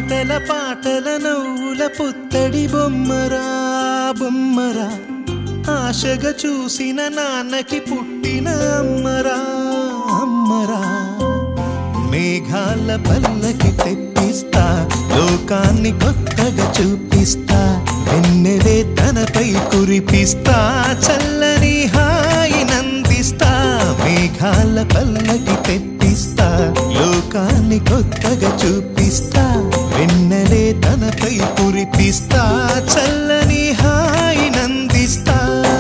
ఆటల పాటల నవ్వుల పుత్తడి బొమ్మరా బొమ్మరా ఆశగా చూసిన నాన్నకి పుట్టిన అమ్మరా అమ్మరా మేఘాల పల్లకి తెప్పిస్తా లోకాన్ని కొత్తగా చూపిస్తా వెన్నెలే తనపై కురిపిస్తా చల్లని హాయి నందిస్తా మేఘాల పల్లకి తెప్పిస్తా లోకాన్ని కొత్తగా చూపిస్తా వెన్నెలే తనపై కురిపిస్తా చల్లని హాయి నందిస్తా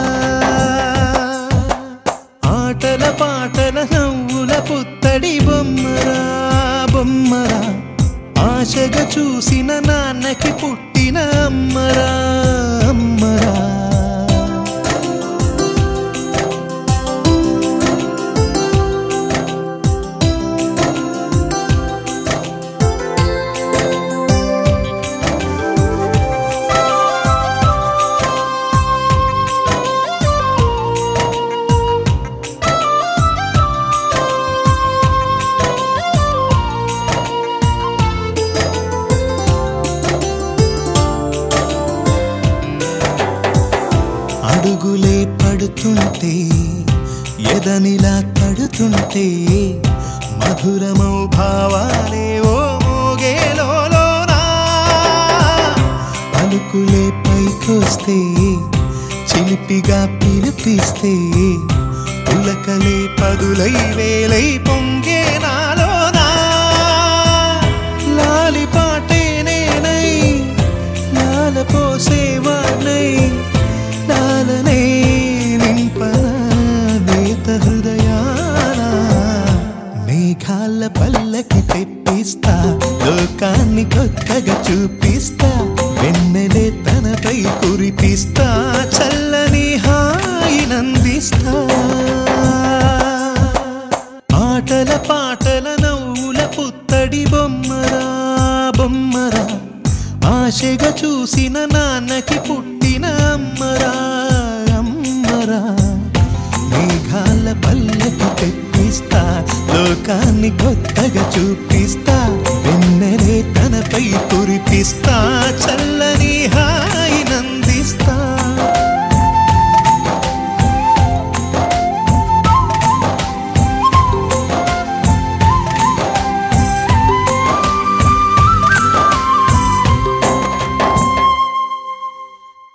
ఆటల పాటల నవ్వుల పుత్తడి బొమ్మరా బొమ్మరా ఆశగా చూసిన నాన్నకి పుట్టిన అమ్మరా అమ్మరా అడుగులే పడుతుంటే ఎదనిలా తడుతుంటే మధురమౌ భావాలే ఓ మోగేలోనా పలుకులే పైకొస్తే చిలిపిగా పిలిపిస్తే పులకలే పదులై వేలై పొంగే నాలోనా లాలి పాటే నేనై లాల పోసేవాణ్ణై లాలనే నింపన నేత హృదయాన మేఘాల పల్లకి తెప్పిస్తా లోకాన్ని కొత్తగా చూపిస్తా వెన్నెలే తనపై కురిపిస్తా చల్లని హాయి నందిస్తా ఆటల పాటల నవ్వుల పుత్తడి బొమ్మరా బొమ్మరా ఆశగా చూసిన నాన్నకి పుట్టిన అమ్మరా అమ్మరా మేఘాల పల్లకి తెప్పిస్తా లోకాన్ని కొత్తగా చూపిస్తా వెన్నెలే తనపై కురిపిస్తా చల్లని హాయి